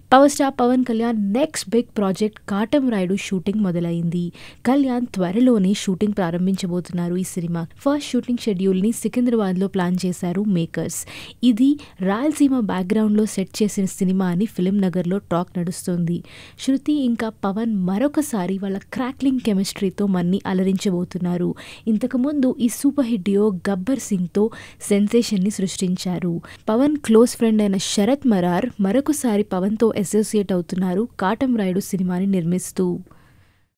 power star Pawan Kalyan next big project Katam Rayudu shooting మొదలైంది కళ్యాణ్ త్వరలోనే shooting ప్రారంభించబోతున్నారు ఈ సినిమా ఫస్ట్ షూటింగ్ షెడ్యూల్ని సికింద్రాబాద్లో ప్లాన్ చేశారు మేకర్స్ ఇది రాయలసీమ బ్యాక్గ్రౌండ్లో సెట్ చేసిన సినిమా అని ఫిలిం నగర్లో టాక్ నడుస్తుంది శృతి ఇంకా పవన్ మరొకసారి వాళ్ళ క్రాక్లింగ్ కెమిస్ట్రీతో మన్ని అలరించబోతున్నారు ఇంతకుముందు ఈ సూపర్ హిట్ డియో గబ్బర్ సింగ్తో సెన్సేషన్ని సృష్టించారు పవన్ క్లోజ్ ఫ్రెండ్ అయిన శరత్ మరార్ మరొకసారి పవన్తో అసోసియేట్ అవుతున్నారు కాటం రాయుడు సినిమాని నిర్మిస్తూ